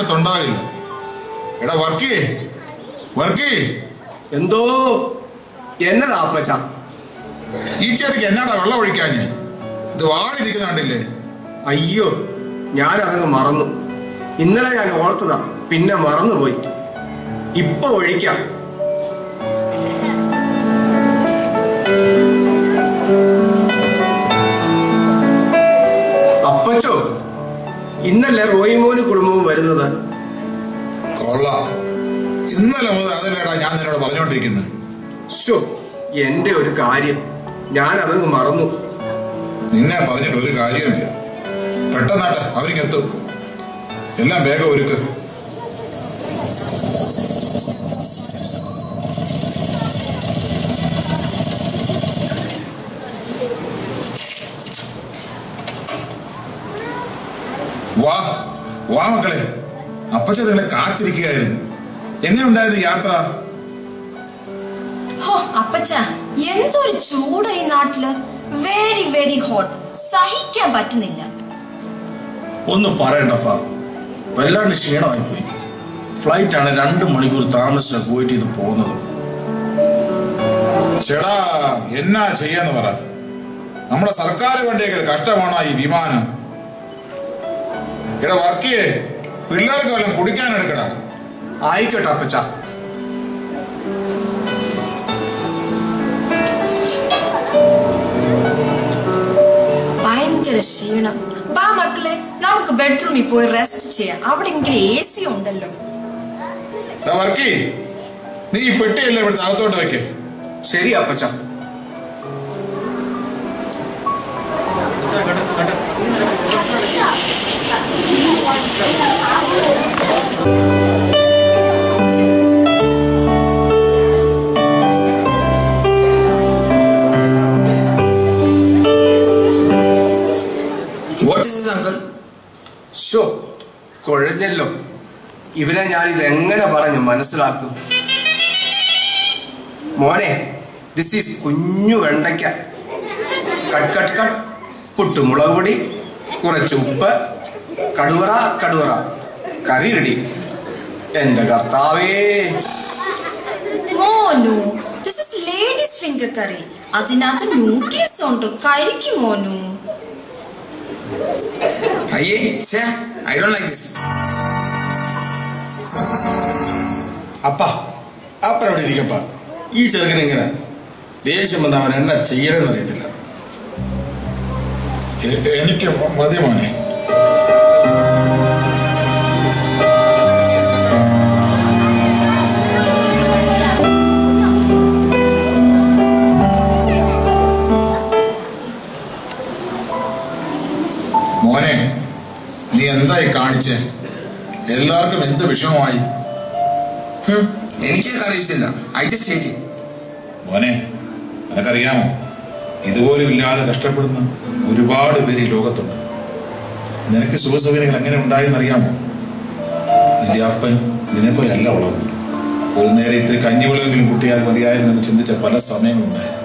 ഇതിനകത്തുണ്ടാകില്ല എടാ വർക്കി വർക്കി എന്തോ എന്നതാ അപ്പച്ച ഈ ചെടിക്ക് എന്നാടാ വെള്ളം ഒഴിക്കാഞ്ഞ് ഇത് വാടിയിരിക്കുന്ന കണ്ടില്ലേ അയ്യോ ഞാനതങ്ങ് മറന്നു ഇന്നലെ ഞാൻ ഓർത്തതാ പിന്നെ മറന്നുപോയി ഇപ്പൊ ഒഴിക്കാം അപ്പച്ചോ ഇന്നല്ലേ റോയിമോന് കുടുംബവും വരുന്നത് കൊള്ളാം ഇന്നലെ മുതൽ അതല്ലേടാ ഞാൻ നിന്നോട് പറഞ്ഞുകൊണ്ടിരിക്കുന്നത് ശോ എന്റെ ഒരു കാര്യം ഞാൻ അതങ്ങ് മറന്നു നിന്നെ പറഞ്ഞിട്ട് ഒരു കാര്യവുമില്ല പെട്ടെന്നാട്ടെ അവരിങ്ങെത്തും എല്ലാം വേഗം ഒരുക്ക് വാ വാ മക്കളെ അപ്പച്ച നിങ്ങളെ കാത്തിരിക്കുകയായിരുന്നു എങ്ങനെയുണ്ടായിരുന്നു യാത്ര ഹോ അപ്പച്ച എന്തൊരു ചൂട് ഈ നാട്ടില് വെരി വെരി ഹോട്ട് സഹിക്കാൻ പറ്റുന്നില്ല ഒന്നും പറയണ്ടപ്പാ വല്ലാണ്ട് ക്ഷീണമായിപ്പോയി ഫ്ലൈറ്റ് ആണ് രണ്ട് മണിക്കൂർ താമസിച്ച പോയിട്ട് ഇത് പോകുന്നത് ചേടാ എന്നാ ചെയ്യാന്ന് പറ നമ്മുടെ സർക്കാർ വേണ്ടിയൊക്കെ കഷ്ടമാണോ ഈ വിമാനം എടാ വർക്കിയെ പിള്ളേർക്ക് വല്ലതും കുടിക്കാൻ എടുക്കടാ ആയിക്കോട്ടെ അപ്പച്ച ഭയങ്കര ക്ഷീണം ബാ മക്കളെ നമുക്ക് ബെഡ്റൂമിൽ പോയി റെസ്റ്റ് ചെയ്യാം അവിടെ എങ്കിലും എ സി ഉണ്ടല്ലോ എടാ വർക്കി നീ ഈ പെട്ടിയല്ലേ ഇവിടുത്തെ അകത്തോട്ട് വെക്കേ ശരി അപ്പച്ച വാട്ട് ഇസ് അങ്കിൾ ഷോ കുഴഞ്ഞല്ലോ ഇവനെ ഞാൻ ഇത് എങ്ങനെ പറഞ്ഞു മനസ്സിലാക്കും മോനെ ദിസ് ഈസ് കുഞ്ഞു വെണ്ടയ്ക്ക കട്ട് കട്ട് കട്ട് പുട്ടുമുളക് പൊടി കുറച്ച് ഉപ്പ് കടുവറ കടുവറ കറി റെഡി എന്റെ കർത്താവേ മോനു this is ladies finger curry അതിനകത്ത് ന്യൂട്രിയൻസ് ഉണ്ട് കഴിക്കും മോനു അയ്യേ ഐ ഡോണ്ട് ലൈക്ക് ദിസ് അപ്പ അപ്പനോട് ഇരിക്കപ്പ ഈ ചെറുക്കൻ ഇങ്ങനെ ദേഷ്യം വന്ന അവൻ എന്നാ ചെയ്യണമെന്ന് അറിയത്തില്ല എ- എനിക്ക് മതി മോനെ മോനെ നീ എന്തായി കാണിച്ചേ എല്ലാവർക്കും എന്ത് വിഷമമായി എനിക്ക് കറി ഇഷ്ടമില്ല ഐ ജസ്റ്റ് ഹേറ്റ് മോനെ നിനക്കറിയാമോ ഇതുപോലും ഇല്ലാതെ കഷ്ടപ്പെടുന്ന ഒരുപാട് പേര് ഈ ലോകത്തുണ്ട് നിനക്ക് സുഖസൗകര്യങ്ങൾ എങ്ങനെ ഉണ്ടായെന്ന് അറിയാമോ നിന്റെ അപ്പൻ നിന്നെപ്പോലെ അല്ല വളർന്നത് ഒരു നേരം ഇത്തിരി കഞ്ഞിവെള്ളമെങ്കിലും കുട്ടിയാൽ മതിയായിരുന്നു എന്ന് ചിന്തിച്ച പല സമയങ്ങളുണ്ടായിരുന്നു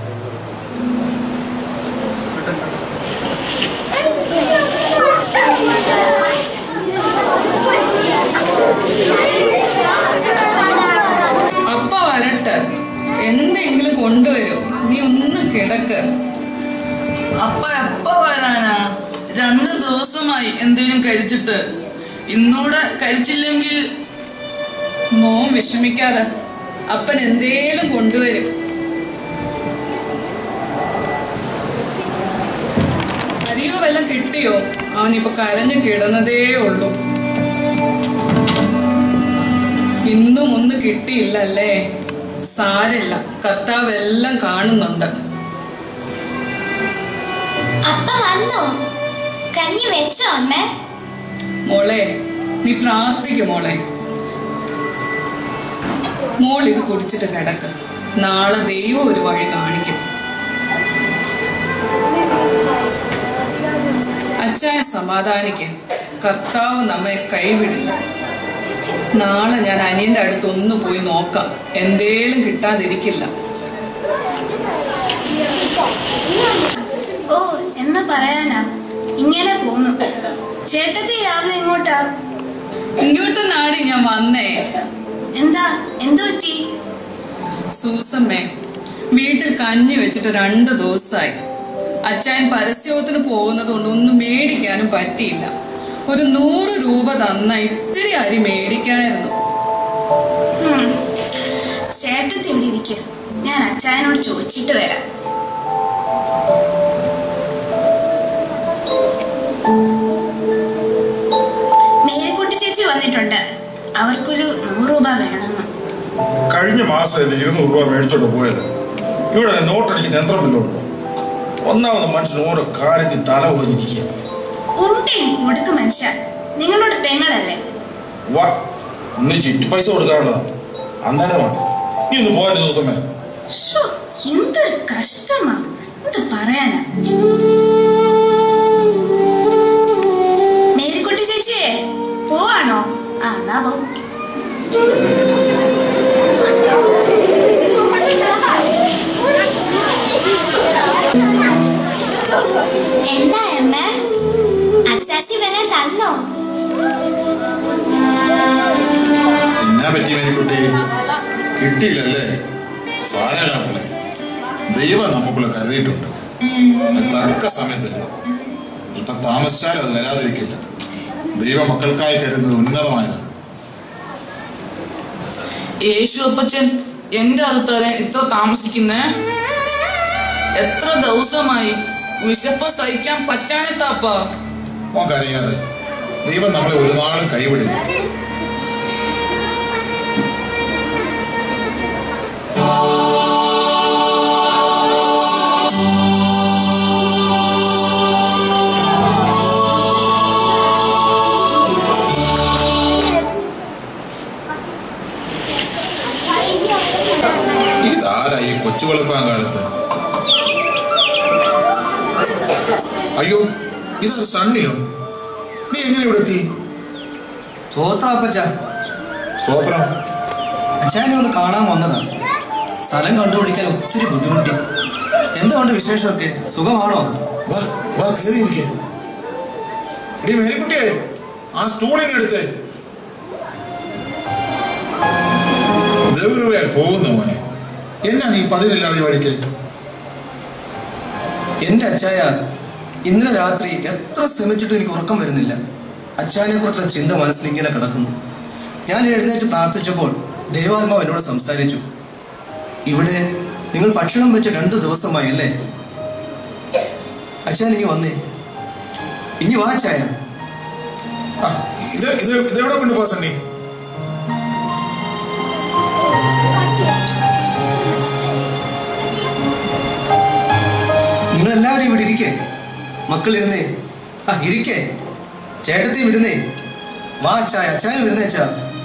അപ്പ വരട്ടെ എന്തെങ്കിലും കൊണ്ടുവരും നീ ഒന്ന് കിടക്ക് അപ്പ എപ്പ വരാനാ രണ്ട് ദിവസമായി എന്തേലും കഴിച്ചിട്ട് ഇന്നൂടെ കഴിച്ചില്ലെങ്കിൽ മോൻ വിഷമിക്കാതെ അപ്പൻ എന്തേലും കൊണ്ടുവരും അരിയോ വല്ലതും കിട്ടിയോ അവനിപ്പോ കരഞ്ഞു കിടന്നതേ ഉള്ളൂ ഇന്നും ഒന്നും കിട്ടിയില്ലല്ലേ സാരില്ല കർത്താവ് എല്ലാം കാണുന്നുണ്ട് അപ്പ വന്നോ കഞ്ഞി വെച്ചോ അമ്മേ മോളെ നീ പ്രാർത്ഥിക്കും മോളെ മോൾ ഇത് കുടിച്ചിട്ട് കിടക്ക് നാളെ ദൈവം ഒരു വഴി കാണിക്കും അച്ചായ സമാധാനിക്ക് കർത്താവ് നമ്മെ കൈവിടില്ല നാളെ ഞാൻ അനിയന്റെ അടുത്ത് ഒന്ന് പോയി നോക്കാം എന്തേലും കിട്ടാതിരിക്കില്ല ഓ എന്ന് പറയാനാ ഇങ്ങനെ പോന്നു ചേട്ടത്തി രാവിലെ ഇങ്ങോട്ടാ ഇങ്ങോട്ട് നാടി ഞാൻ വന്നേ എന്താ എന്തു പറ്റി സൂസമ്മേ വീട്ടിൽ കഞ്ഞി വെച്ചിട്ട് രണ്ട് ദിവസമായി അച്ചായൻ പരസ്യത്തിന് പോകുന്നത് കൊണ്ട് ഒന്നും മേടിക്കാനും പറ്റിയില്ല ഒരു നൂറ് രൂപ തന്ന ഇത്തിരി അരി മേടിക്കായിരുന്നു ചേട്ടത്തി ഇവിടെ ഇരിക്കും ഞാൻ അച്ചായനോട് ചോദിച്ചിട്ട് വരാം മേരിക്കുട്ടി ചേച്ചി വന്നിട്ടുണ്ട് അവർക്കൊരു നൂറ് രൂപ വേണമെന്ന് കഴിഞ്ഞ മാസമല്ലേ ഇരുന്നൂറ് രൂപ മേടിച്ചോണ്ട് പോയത് ഇവിടെ നോട്ടടിക്കുന്ന യന്ത്രം വല്ലോണ്ടോ ഒന്നാമത് മനുഷ്യൻ ഓരോ കാര്യത്തിൽ തല പോയിരിക്കുക ഉണ്ടേ കൊടുക്ക് മനുഷ്യ നിങ്ങളോട് പെങ്ങളല്ലേ വാ ഇന്ന് ചിട്ടി പൈസ കൊടുക്കാനുള്ളതാ അന്നേരമാ നീ ഒന്ന് പോകാൻ ദിവസമേ ശ്ശോ, എന്തൊരു കഷ്ടമാ എന്ത് പറയാനാ മേരിക്കുട്ടി ചേച്ചിയെ പോവാണോ ആ എന്നാ പോ എന്താ അമ്മ അച്ചാച്ചി വല്ല തന്നോ എന്നാ പറ്റി മേരിക്കുട്ടി കിട്ടിയില്ലല്ലേ സാരമില്ല പോലെ ദൈവം നമുക്കുള്ള കരുതിയിട്ടുണ്ട് അത് തക്ക സമയത്ത് അല്പം താമസിച്ചാലും അത് വരാതിരിക്കില്ല ദൈവ മക്കൾക്കായി കരുതുന്നത് ഉന്നതമായതാണ് യേശു അപ്പച്ചൻ എന്റെ അടുത്ത് വരാൻ ഇത്ര താമസിക്കുന്നേ എത്ര ദിവസമായി വിശപ്പ് സഹിക്കാൻ പറ്റാനിട്ടാപ്പാ നമുക്കറിയാതെ ദൈവം നമ്മളെ ഒരു നാളും കൈവിടില്ല ഇതാരാ ഈ കൊച്ചു വെളുപ്പാൻ കാലത്ത് അയ്യോ ഇതാ സണ്ണിയോ നീ എങ്ങനെ ഇവിടെ എത്തി തോത്ര അപ്പച്ച സ്തോത്രം അച്ഛനെ ഒന്ന് കാണാൻ വന്നതാ സ്ഥലം കണ്ടുപിടിക്കാൻ ഒത്തിരി ബുദ്ധിമുട്ടി എന്തുകൊണ്ട് വിശേഷമൊക്കെ സുഖമാണോ വാ വാ കയറിയിരിക്കെ എടി മേരിക്കുട്ടിയെ ആ സ്റ്റൂളിങ് എടുത്തേ ദേവരൂപയാൽ പോകുന്നു മോനെ എന്നാ നീ പതിനില്ലാതെ ഈ വഴിക്ക് എന്റെ അച്ചായ ഇന്നലെ രാത്രി എത്ര ശ്രമിച്ചിട്ടും എനിക്ക് ഉറക്കം വരുന്നില്ല അച്ചായനെ കുറിച്ചുള്ള ചിന്ത മനസ്സിൽ ഇങ്ങനെ കിടക്കുന്നു ഞാൻ എഴുന്നേറ്റ് പ്രാർത്ഥിച്ചപ്പോൾ ദൈവാത്മാവ് എന്നോട് സംസാരിച്ചു ഇവിടെ നിങ്ങൾ ഭക്ഷണം വെച്ച് രണ്ട് ദിവസമായി അല്ലേ അച്ഛൻ ഇനി വന്നേ ഇനി വാ അച്ചായ ആ, ഇത് ഇത് ഇതെവിടെ കൊണ്ടുപോ സണ്ണി നിങ്ങൾ എല്ലാവരും ഇവിടെ ഇരിക്കേ മക്കൾ ഇരുന്നേ ആ ഇരിക്കേ ചേട്ടത്തി വിടുന്നേ വാ അച്ചായ അച്ചായ വിടുന്നേ അച്ഛാ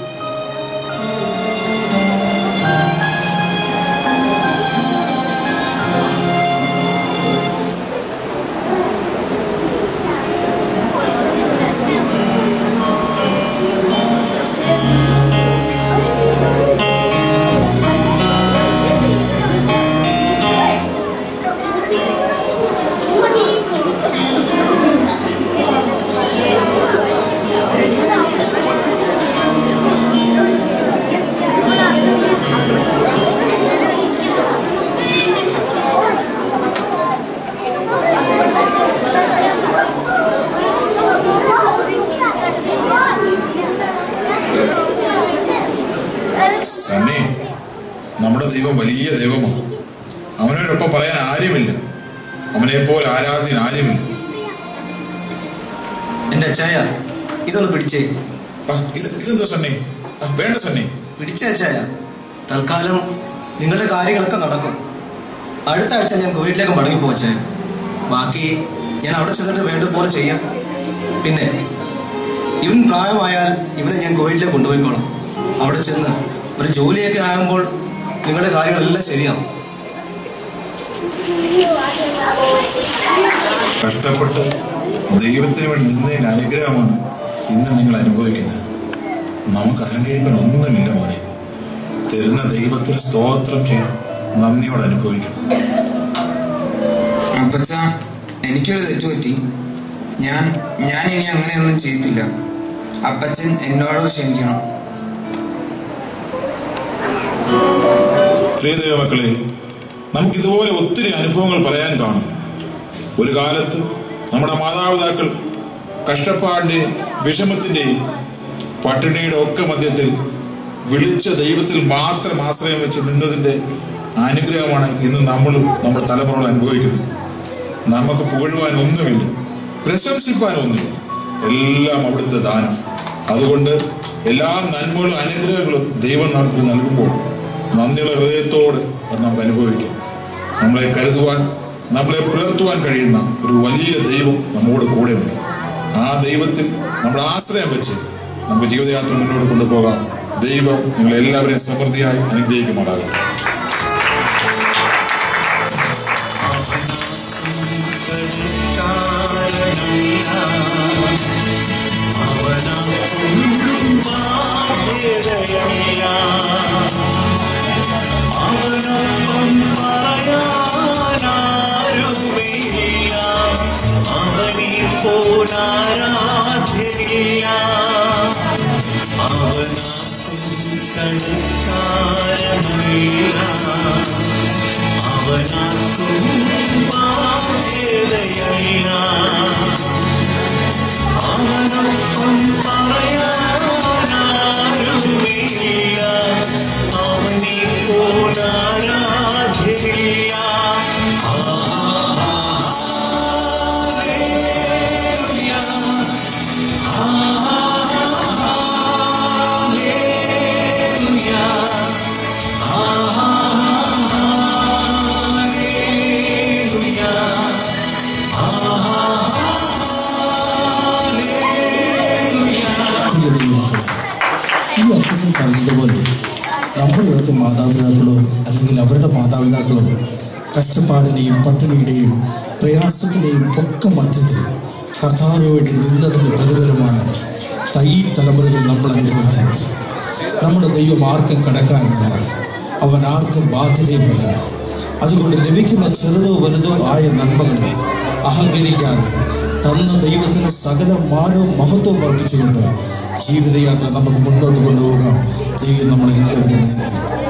സണ്ണി നമ്മുടെ ദൈവം വലിയ ദൈവമാണ് അവനോടൊപ്പം പറയാൻ ആരുമില്ല അവനെ പോലെ ആരാധ്യൻ ആരുമില്ല എന്റെ അച്ചായ ഇതൊന്ന് പിടിച്ചേ ആ, ഇത് ഇതെന്തോ സണ്ണി ആ, വേണ്ട സണ്ണി പിടിച്ച അച്ചായ തൽക്കാലം നിങ്ങളുടെ കാര്യങ്ങളൊക്കെ നടക്കും അടുത്ത ആഴ്ച ഞാൻ കുവൈറ്റിലേക്ക് മടങ്ങി പോവച്ചേ ബാക്കി ഞാൻ അവിടെ ചെന്നിട്ട് വേണ്ട പോലെ ചെയ്യാം പിന്നെ ഇവൻ പ്രായമായാൽ ഇവനെ ഞാൻ കുവൈറ്റിലേക്ക് കൊണ്ടുപോയിക്കോളാം അവിടെ ചെന്ന് ഒരു ജോലിയൊക്കെ ആകുമ്പോൾ നിങ്ങളുടെ കാര്യങ്ങളെല്ലാം ശരിയാവും കഷ്ടപ്പെട്ട് ദൈവത്തിന് വേണ്ടി നിന്നതിന് അനുഗ്രഹമാണ് ഇന്ന് നിങ്ങൾ അനുഭവിക്കുന്നത് നമുക്ക് അഹങ്കരിക്കാൻ ഒന്നുമില്ല മോനെ തരുന്ന ദൈവത്തിന് സ്തോത്രം ചെയ്ത് നന്ദിയോടെ അനുഭവിക്കണം അപ്പച്ച എനിക്കൊരു തെറ്റ് പറ്റി ഞാൻ ഞാൻ ഇനി അങ്ങനെയൊന്നും ചെയ്യത്തില്ല അപ്പച്ചൻ എന്നോട് ക്ഷമിക്കണം പ്രിയ ദൈവമക്കളെ നമുക്ക് ഇതുപോലെ ഒത്തിരി അനുഭവങ്ങൾ പറയാൻ കാണും ഒരു കാലത്ത് നമ്മുടെ മാതാപിതാക്കൾ കഷ്ടപ്പാടിന്റെയും വിഷമത്തിന്റെയും പട്ടിണിയുടെ ഒക്കെ മധ്യത്തിൽ വിളിച്ച ദൈവത്തിൽ മാത്രം ആശ്രയം വെച്ച് നിന്നതിന്റെ അനുഗ്രഹമാണ് ഇന്ന് നമ്മളും നമ്മുടെ തലമുറകൾ അനുഭവിക്കുന്നത് നമുക്ക് പുകഴുവാൻ ഒന്നുമില്ല പ്രശംസിപ്പാൻ ഒന്നുമില്ല എല്ലാം അവിടുത്തെ ദാനം അതുകൊണ്ട് എല്ലാ നന്മകളും അനുഗ്രഹങ്ങളും ദൈവം നമുക്ക് നൽകുമ്പോൾ നന്ദിയുള്ള ഹൃദയത്തോട് അത് നമുക്ക് അനുഭവിക്കാം നമ്മളെ കരുതുവാൻ നമ്മളെ പുലർത്തുവാൻ കഴിയുന്ന ഒരു വലിയ ദൈവം നമ്മോട് കൂടെയുണ്ട് ആ ദൈവത്തിൽ നമ്മുടെ ആശ്രയം വെച്ച് നമുക്ക് ജീവിതയാത്ര മുന്നോട്ട് കൊണ്ടുപോകാം ദൈവം നിങ്ങളെ എല്ലാവരെയും സമൃദ്ധിയായി അനുഗ്രഹിക്കുമാറാകട്ടെ അവനൊപ്പം പറയാനാരുമില്ല അവനെ പോലാരാധ്യമില്ല അവനാക്കും കണക്കാരമില്ല അവനാക്കും ബാധ്യതയല്ല അവനൊപ്പം പറയാനാരുമില്ല അവനെ പോലാരാധ്യമില്ല പ്രിയ ദൈവമക്കളെ ഈ അപ്പച്ചൻ പറഞ്ഞതുപോലെ നമ്മുടെയൊക്കെ മാതാപിതാക്കളോ അല്ലെങ്കിൽ അവരുടെ മാതാപിതാക്കളോ കഷ്ടപ്പാടിൻ്റെയും പട്ടിണിയുടെയും പ്രയാസത്തിൻ്റെയും ഒക്കെ മധ്യത്തിൽ കർത്താവിന് വേണ്ടി നിന്നതിൻ്റെ പ്രതിഫലമാണ് ത- ഈ തലമുറയിൽ നമ്മൾ അനുഭവിക്കുന്നത് നമ്മുടെ ദൈവം ആർക്കും കടക്കാറില്ല അവൻ ആർക്കും ബാധ്യതയുമില്ല അതുകൊണ്ട് ലഭിക്കുന്ന ചെറുതോ വലുതോ ആയ നന്മകളെ അഹങ്കരിക്കാതെ തന്ന ദൈവത്തിന് സകല മാനവും മഹത്വവും അർപ്പിച്ചുകൊണ്ട് ജീവിതയാത്ര നമുക്ക് മുന്നോട്ട് കൊണ്ടുപോകാം ദൈവം നമ്മളെല്ലാവരും അനുഗ്രഹിക്കട്ടെ.